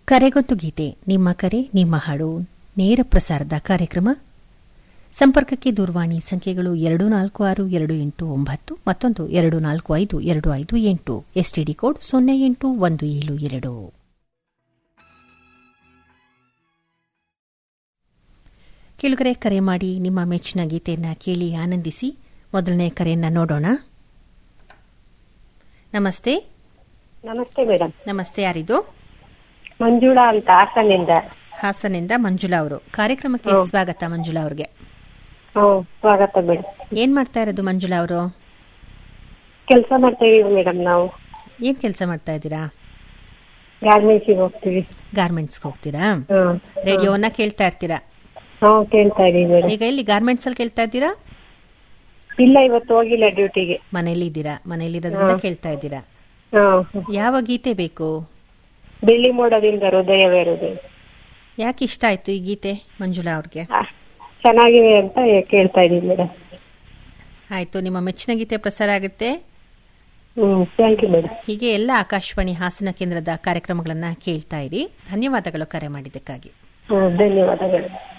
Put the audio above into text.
ಕರೆಗೊತ್ತು ಗೀತೆ ನಿಮ್ಮ ಕರೆ ನಿಮ್ಮ ಹಾಡು ನೇರ ಪ್ರಸಾರದ ಕಾರ್ಯಕ್ರಮ ಸಂಪರ್ಕಕ್ಕೆ ದೂರವಾಣಿ ಸಂಖ್ಯೆಗಳು ಎರಡು ನಾಲ್ಕು ಆರು ಎರಡು ಎಂಟು ಒಂಬತ್ತು ಮತ್ತೊಂದು ಎರಡು ನಾಲ್ಕು ಐದು ಎರಡು ಐದು ಎಂಟು ಎಸ್ಟಿಡಿ ಕೋಡ್ ಸೊನ್ನೆ ಎಂಟು ಒಂದು ಏಳು ಎರಡು ಕೆಳಗರೆ ಕರೆ ಮಾಡಿ ನಿಮ್ಮ ಮೆಚ್ಚಿನ ಗೀತೆಯನ್ನ ಕೇಳಿ ಆನಂದಿಸಿ ಮೊದಲನೇ ಕರೆಯನ್ನ ನೋಡೋಣ ನಮಸ್ತೆ ನಮಸ್ತೆ ಮೇಡಮ್ ನಮಸ್ತೆ ಯಾರಿದು ಮಂಜುಳಾ ಅಂತ ಹಾಸನಿಂದ ಹಾಸನಿಂದ ಮಂಜುಳಾ ಅವರು ಕಾರ್ಯಕ್ರಮಕ್ಕೆ ಸ್ವಾಗತ ಮಂಜುಳಾ ಅವ್ರಿಗೆ ಹ್ಮ್ ಸ್ವಾಗತ ಮೇಡಮ್ ಏನ್ ಮಾಡ್ತಾ ಇರೋದು ಮಂಜುಳಾ ಅವರು ಕೆಲಸ ಮಾಡ್ತಾ ಇದೀವಿ ಮೇಡಮ್ ನಾವು ಏನ್ ಕೆಲಸ ಮಾಡ್ತಾ ಇದ್ದೀರಾ ಗಾರ್ಮೆಂಟ್ಸಿಗೆ ಹೋಗ್ತೀವಿ ಗಾರ್ಮೆಂಟ್ಸ್ಗೆ ಹೋಗ್ತೀರಾ ಹ್ಮ್ ರೇಡಿಯೋವನ್ನ ಕೇಳ್ತಾ ಇರ್ತೀರಾ ಹ್ಮ್ ಕೇಳ್ತಾ ಇದೀವಿ ಮೇಡಮ್ ಈಗ ಎಲ್ಲಿ ಗಾರ್ಮೆಂಟ್ಸ್ ಅಲ್ಲಿ ಕೇಳ್ತಾ ಇದ್ದೀರಾ ಇಲ್ಲ ಇವತ್ತು ಹೋಗಿಲ್ಲ ಡ್ಯೂಟಿಗೆ ಮನೇಲಿ ಇದ್ದೀರಾ ಮನೇಲಿ ಇರೋದ್ರಿಂದ ಕೇಳ್ತಾ ಇದ್ದೀರಾ ಹ್ಮ್ ಯಾವ ಗೀತೆ ಬೇಕು ಬೆಳ್ಳಿ ಮೋಡದಿಂದ ಹೃದಯವೇ ಹೃದಯ ಯಾಕೆ ಇಷ್ಟ ಆಯ್ತು ಈ ಗೀತೆ ಮಂಜುಳಾ ಅವ್ರಿಗೆ ಆ, ಚೆನ್ನಾಗಿವೆ ಅಂತ ಕೇಳ್ತಾ ಇದೀವಿ ಮೇಡಮ್ ಆಯ್ತು ನಿಮ್ಮ ಮೆಚ್ಚಿನ ಗೀತೆ ಪ್ರಸಾರ ಆಗುತ್ತೆ ಹ್ಮ್ ಥ್ಯಾಂಕ್ ಯು ಮೇಡಮ್ ಹೀಗೆ ಎಲ್ಲ ಆಕಾಶವಾಣಿ ಹಾಸನ ಕೇಂದ್ರದ ಕಾರ್ಯಕ್ರಮಗಳನ್ನ ಕೇಳ್ತಾ ಇರಿ ಧನ್ಯವಾದಗಳು ಕರೆ ಮಾಡಿದ್ದಕ್ಕಾಗಿ ಹ್ಮ್ ಧನ್ಯವಾದಗಳು